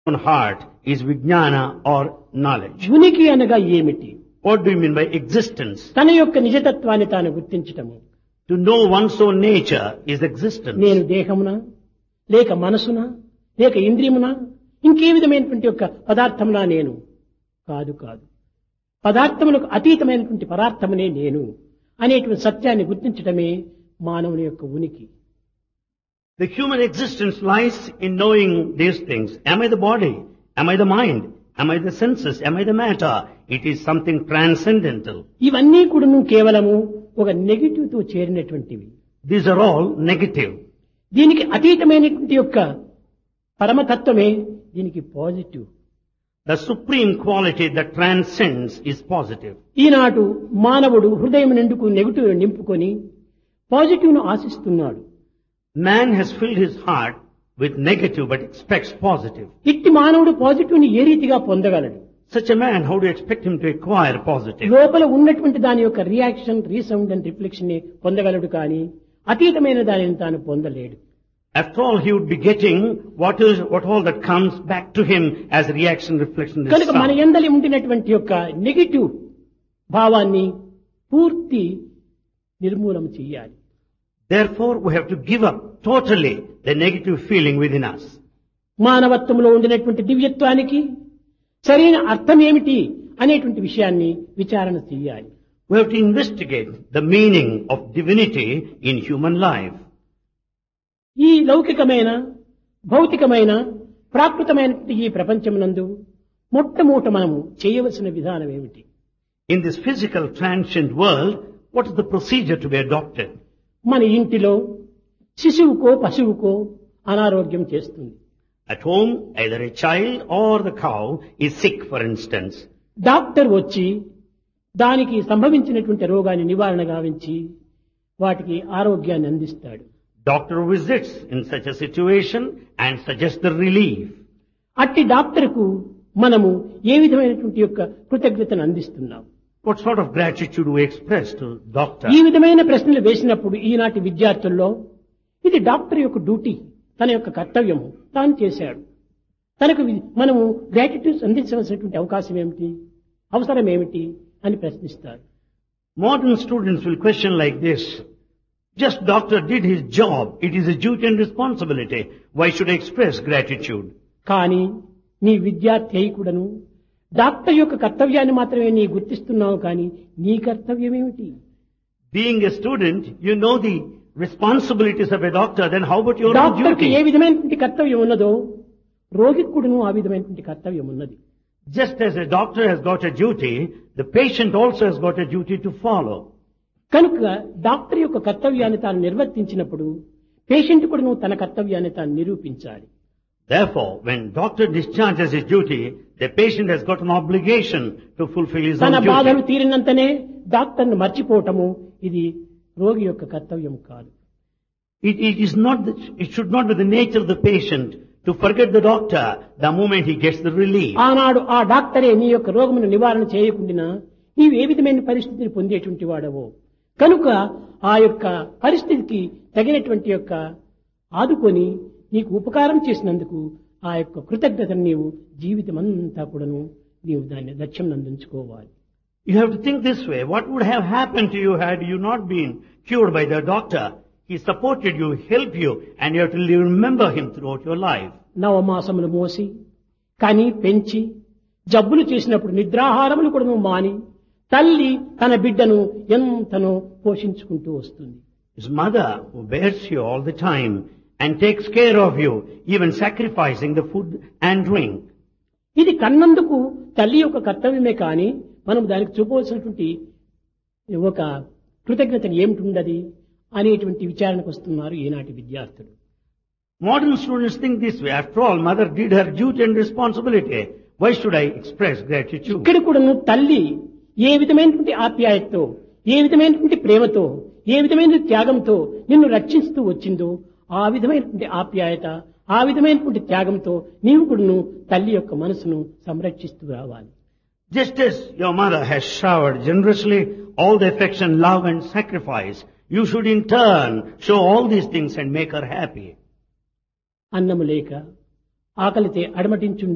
own heart is vijnana or knowledge. ఉనికి అనగా ఏమిటి What do you mean by existence? తన యొక్క నిజతత్వాన్ని తాను గుర్తించటము To know one's own nature is existence. నేను దేహమునా లేక మనసునా లేక ఇంద్రియమునా ఇంకే విధమైనటువంటి యొక్క పదార్థమునా నేను కాదు కాదు పదార్థములకు అతీతమైనటువంటి పదార్థమునే నేను అనేటువంటి సత్యాన్ని గుర్తించటమే మానవుని యొక్క ఉనికి The human existence lies in knowing these things. Am I the body? Am I the mind? Am I the senses? Am I the matter? It is something transcendental. ఇవన్నీ కూడాను కేవలము ఒక నెగిటివ్ తో చేరినటువంటివి These are all negative. దీనికి అతీతమైనటువంటి యొక్క పరమతత్వమే దీనికి positive The supreme quality that transcends is positive. ఈనాడు మానవుడు హృదయం నిండుకు నెగిటివ్ నింపుకొని పాజిటివ్ ను ఆశిస్తున్నాడు Man has filled his heart with negative but expects positive. ఇట్టి మానవుడు పాజిటివ్ ని ఏ రీతిగా పొందగలడు Such a man, how do you expect him to acquire positive? లోపల ఉన్నటువంటి దాని యొక్క రియాక్షన్ రీసౌండ్ అండ్ రిఫ్లెక్షన్ ని పొందగలడు కానీ అతీతమైన దానిని తాను పొందలేడు After all, he would be getting what is, what all that comes back to him as reaction, reflection, కనుక మన sound. ఎందలి ఉండినటువంటి యొక్క నెగిటివ్ భావాన్ని పూర్తి నిర్మూలన చెయ్యాలి Therefore, we have to give up totally the negative feeling within us. మానవత్వంలో ఉండినటువంటి దివ్యత్వానికి సరైన అర్థం ఏమిటి అనేటువంటి విషయాన్ని విచారణ చెయ్యాలి We have to investigate the meaning of divinity in human life. ఈ లౌకికమైన భౌతికమైన ప్రాకృతమైనటువంటి ఈ ప్రపంచమునందు మొట్టమొదట మనము చేయవలసిన విధానం ఏమిటి In this physical transient world, what is the procedure to be adopted? మన ఇంటిలో శిశువుకో పశువుకో అనారోగ్యం చేస్తుంది At home, either a child or the cow is sick, for instance. Doctor వచ్చి దానికి సంభవించినటువంటి రోగాన్ని నివారణ గావించి వాటికి ఆరోగ్యాన్ని అందిస్తాడు Doctor visits in such a situation and suggests the relief. అట్టి డాక్టర్కు మనము ఏ విధమైనటువంటి యొక్క కృతజ్ఞతను అందిస్తున్నాం What sort of gratitude we express to doctor? ఈ విధమైన ప్రశ్నలు వేసినప్పుడు ఈనాటి విద్యార్థుల్లో ఇది డాక్టర్ యొక్క డ్యూటీ తన యొక్క కర్తవ్యము తాను చేశాడు తనకు వి- మనము గ్రాటిట్యూడ్ అందించవలసినటువంటి అవకాశం ఏమిటి అవసరం ఏమిటి అని ప్రశ్నిస్తారు Modern students will question like this. Just doctor did his job. It is a duty and responsibility. Why should I express gratitude? కానీ నీ విద్యార్థి అయి కూడాను డాక్టర్ యొక్క కర్తవ్యాన్ని మాత్రమే నీ గుర్తిస్తున్నావు కానీ నీ కర్తవ్యం ఏమిటి Being a student, you know the responsibilities of a doctor, then how about your own డాక్టర్కి ఏ duty? విధమైనటువంటి కర్తవ్యం ఉన్నదో రోగికి కూడాను ఆ విధమైనటువంటి కర్తవ్యం ఉన్నది Just as a doctor has got a duty, the patient also has got a duty to follow. కనుక డాక్టర్ యొక్క కర్తవ్యాన్ని తాను నిర్వర్తించినప్పుడు పేషెంట్ కూడా తన కర్తవ్యాన్ని తాను నిరూపించాలి Therefore, when doctor discharges his duty, the patient has got an obligation to fulfill his తన own బాధలు duty. తీరినంతనే డాక్టర్ను మర్చిపోవటము ఇది రోగి యొక్క కర్తవ్యం కాదు It, it is not, the, it should not be the nature of the patient to forget the doctor the moment he gets the relief. ఆనాడు ఆ డాక్టరే నీ యొక్క రోగమును నివారణ చేయకుండా నీవు ఏ విధమైన పరిస్థితిని పొందేటువంటి వాడవో కనుక ఆ యొక్క పరిస్థితికి తగినటువంటి యొక్క ఆదుకొని నీకు ఉపకారం చేసినందుకు ఆ యొక్క కృతజ్ఞతను నీవు జీవితం అంతా కూడాను నీవు దాన్ని లక్ష్యం నందించుకోవాలి You have to think this way. What would have happened to you had you not been cured by the doctor? He supported you, helped you, and you have to remember him throughout your life. నవమాసములు మోసి కని పెంచి జబ్బులు చేసినప్పుడు నిద్రాహారములు కూడా నువ్వు మాని తల్లి తన బిడ్డను ఎంతనో పోషించుకుంటూ వస్తుంది His mother who bears you all the time and takes care of you, even sacrificing the food and drink. ఇది కన్నందుకు తల్లి యొక్క కర్తవ్యమే కానీ మనం దానికి చూపవలసినటువంటి ఒక కృతజ్ఞత ఏమిటి ఉండదు అనేటువంటి విచారణకు వస్తున్నారు ఈనాటి విద్యార్థులు Modern students think this way. After all, mother did her duty and responsibility. Why should I express gratitude? ఇక్కడ కూడాను తల్లి ఏ విధమైనటువంటి ఆప్యాయతతో ఏ విధమైనటువంటి ప్రేమతో ఏ విధమైన త్యాగంతో నిన్ను రక్షిస్తూ వచ్చిందో ఆ విధమైనటువంటి ఆప్యాయత ఆ విధమైనటువంటి త్యాగంతో నీవు కూడాను తల్లి యొక్క మనసును సంరక్షిస్తూ రావాలి Just as your mother has showered generously all the affection, love and sacrifice, you should in turn show all these things and make her happy. అన్నము లేక ఆకలితే అడమటించు